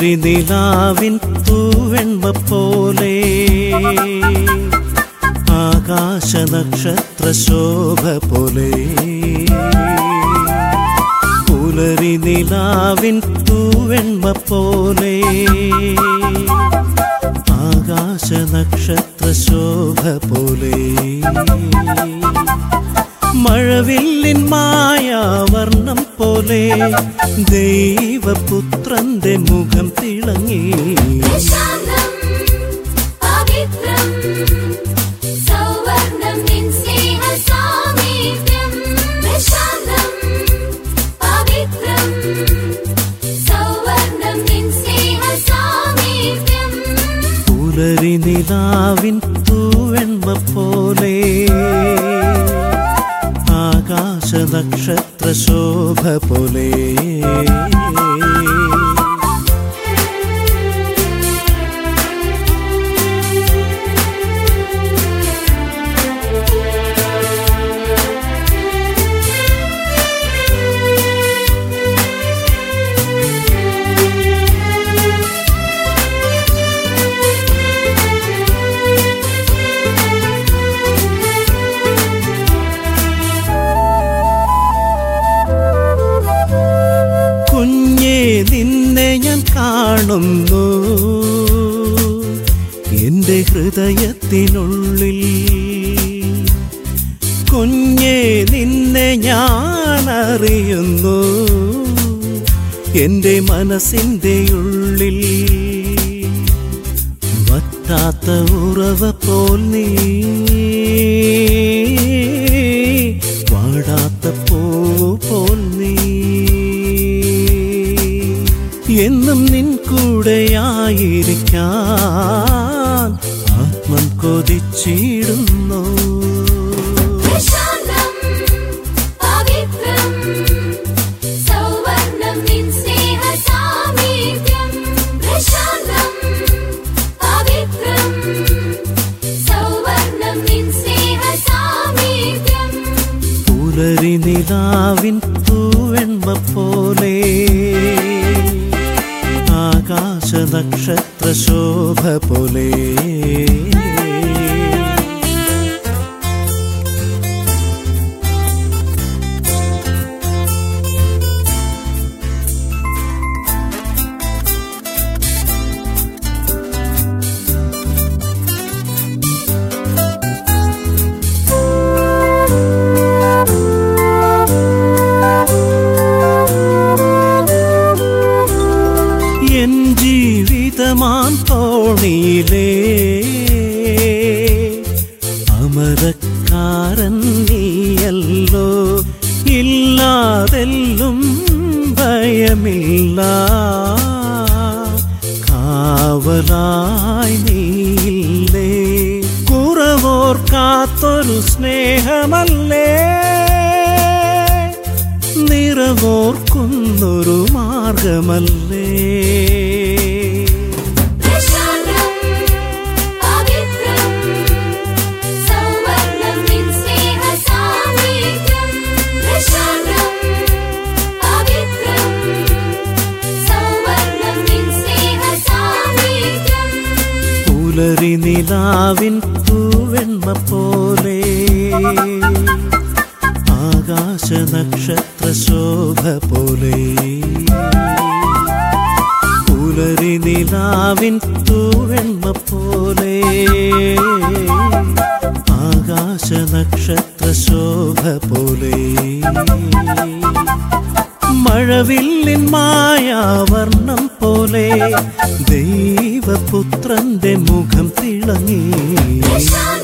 പുലരി നിലാവിൻ തൂവെൺമ പോലെ ആകാശ നക്ഷത്ര ശോഭ പോലെ പുലരി നിലാവിൻ തൂവെൺമ പോലെ ആകാശ നക്ഷത്ര ശോഭ പോലെ മഴവില്ലിൻ മായാവർണം പോലെ ദൈവപുത്രന്റെ മുഖം തിളങ്ങി പ്രശാന്തം പവിത്രം സൗവർണം നിൻ സ്നേഹ സാമീപ്യം പ്രശാന്തം പവിത്രം സൗവർണം നിൻ സ്നേഹ സാമീപ്യം പുലരി നിലാവിൻ തൂവെൺമ പോലെ ആകാശ നക്ഷത്ര ശോഭ പോലെ കുഞ്ഞേ നിന്നെ ഞാൻ കാണുന്നു എൻ്റെ ഹൃദയത്തിനുള്ളിൽ കുഞ്ഞേ നിന്നെ ഞാൻ അറിയുന്നു എൻ്റെ മനസ്സിൻ്റെ ഉള്ളിൽ വറ്റാത്ത ഉറവ പോൽ നീ വാടാത്ത പൂ പോൽ നീ എന്നും നിൻ കൂടെയായിരിക്കാൻ ആത്മം കൊതിച്ചിടുന്നു പ്രശാന്തം പവിത്രം സൗവർണം നിൻ സ്നേഹ സാമീപ്യം പ്രശാന്തം പവിത്രം സൗവർണം നിൻ സ്നേഹ സാമീപ്യം പുലരി നിലാവിൻ തൂവെൺമ പോലെ ആകാശ നക്ഷത്ര ശോഭ പോലെ എൻ ജീവിതമാം തോണിയിലേ അമരക്കാരൻ നീയല്ലോ ഇല്ലാതെല്ലും ഭയമില്ല കാവലായി നീയില്ലേ കുറവോർക്കാത്തൊരു സ്നേഹമല്ലേ നിറവോർക്കുന്നൊരു മാർഗമല്ലേ പ്രശാന്തം പവിത്രം സൗവർണം നിൻ സ്നേഹ സാമീപ്യം പ്രശാന്തം പവിത്രം സൗവർണം നിൻ സ്നേഹ സാമീപ്യം പുലരി നിലാവിൻ തൂവെൺമ പോലെ ആകാശ നക്ഷത്ര ശോഭ പോലെ പുലരി നിലാവിൻ തൂവെൺമ പോലെ ആകാശ നക്ഷത്ര ശോഭ പോലെ മഴവില്ലിൻ മായാവർണം പോലെ ദൈവപുത്രന്റെ മുഖം തിളങ്ങി പ്രശാന്തം